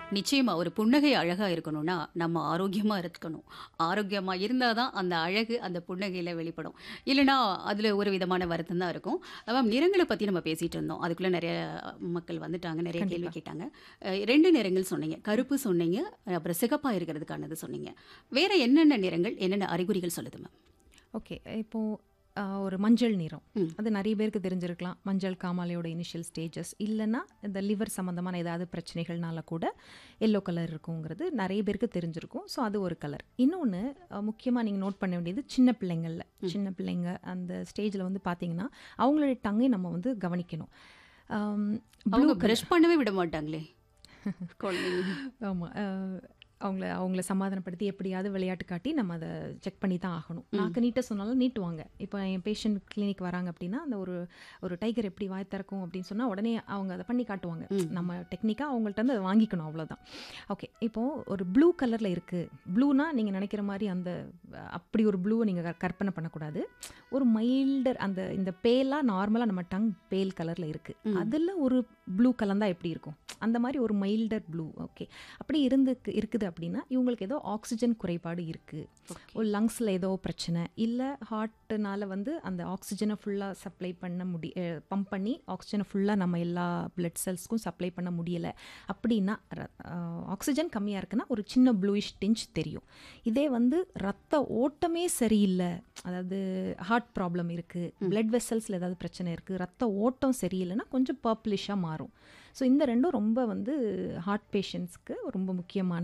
நிச்சயமா ஒரு புன்னகை அழகா இருக்கணும்னா, நம்ம ஆரோக்கியமா இருக்கணும். ஆரோக்கியமா இருந்தா தான் அந்த அழகு அந்த புன்னகையில வெளிப்படும். இல்லன்னா, அதுல ஒரு விதமான வருத்தம் தான் இருக்கும். மேம் நிறங்கள பத்தி நம்ம பேசிட்டு இருந்தோம். அதுக்குள்ள நெறைய மக்கள் வந்துட்டாங்க. நெறைய கேள்வி கண்டிப்பா. கேட்டாங்க. அ 2 நிறங்கள் சொன்னீங்க. கருப்பு சொன்னீங்க. அப்புறம் சிகப்பா இருக்கிறதுக்கானது சொன்னீங்க. வேற என்னென்ன நிறங்கள், என்னென்ன அறிகுறிகள் சொல்லுது மேம்? ஓகே. இப்போ அ ஒரு மஞ்சள் நிறம். ம். அது நெறைய பேருக்கு தெரிஞ்சிருக்கலாம். மஞ்சள் காமாலையோட இனிஷியல் ஸ்டேஜஸ். இல்லன்னா, இந்த லிவர் சம்மந்தமான ஏதாவது பிரச்சனைகள்னால கூட எல்லோ கலர் இருக்குங்கிறது நெறைய பேருக்கு தெரிஞ்சிருக்கும். ஸோ, அது ஒரு கலர். இன்னொன்னு அ முக்கியமா நீங்க நோட் பண்ண வேண்டியது சின்ன பிள்ளைங்கள்ல. ம். சின்ன பிள்ளைங்க அந்த ஸ்டேஜ்ல வந்து பார்த்தீங்கன்னா, அவங்களுடைய டங்கை நம்ம வந்து கவனிக்கணும். அம் ப்ளூ அவங்க கலர் பிரஷ் பண்ணவே விட மாட்டாங்களே! குழந்தைங்க. ஆமா. அ அவங்கள அவங்கள சமாதானப்படுத்தி எப்படியாவது விளையாட்டு காட்டி நம்ம அத செக் பண்ணி தான் ஆகணும். ம். நாக்கு நீட்ட சொன்னாலும் நீட்டுவாங்க. இப்போ என் பேஷண்ட் கிளினிக் வராங்க அப்படின்னா, அந்த ஒரு ஒரு டைகர் எப்படி வாய் திறக்கும் அப்படின்னு சொன்னா, உடனே அவங்க அத பண்ணி காட்டுவாங்க. ம். நம்ம டெக்னிக்கா அவங்கள்ட்ட இருந்து அத வாங்கிக்கணும் அவ்வளோதான். ஓகே. இப்போ ஒரு ப்ளூ கலர்ல இருக்கு. ப்ளூனா நீங்க நினைக்கிற மாரி அந்த அப்படி ஒரு ப்ளூவ நீங்க க கற்பனை பண்ணக்கூடாது. ஒரு மைல்டர் அந்த இந்த பேலா நார்மலா நம்ம டங் பேல் கலர்ல இருக்கு. ம். அதுல ஒரு ப்ளூ கலந்தா எப்படி இருக்கும்? அந்த மாரி ஒரு மைல்டர் ப்ளூ. ஓகே. அப்படி இருந்துக்கு இருக்குது அப்படின்னா, இவங்களுக்கு ஏதோ ஆக்ஸிஜன் குறைபாடு இருக்கு. ஓகே. ஒரு லங்ஸ்ல ஏதோ பிரச்சனை. இல்ல ஹார்ட்னால வந்து அந்த ஆக்ஸிஜன ஃபுல்லா சப்ளை பண்ண முடி அ பம்ப் பண்ணி ஆக்ஸிஜன ஃபுல்லா நம்ம எல்லா பிளட் செல்ஸ்க்கும் சப்ளை பண்ண முடியல. அப்படின்னா, ர அ ஆக்ஸிஜன் கம்மியா இருக்குன்னா, ஒரு சின்ன ப்ளூயிஷ் டிஞ்ச் தெரியும். இதே வந்து ரத்த ஓட்டமே சரியில்ல. அதாவது ஹார்ட் ப்ராப்ளம் இருக்கு. ம். பிளட் வெசல்ஸ்ல ஏதாவது பிரச்சனை இருக்கு. ரத்த ஓட்டம் சரியில்லன்னா, கொஞ்சம் பர்ப்லிஷா மாறும். ஸோ, இந்த 2ம் ரொம்ப வந்து ஹார்ட் பேஷண்ட்ஸ்க்கு ரொம்ப முக்கியமான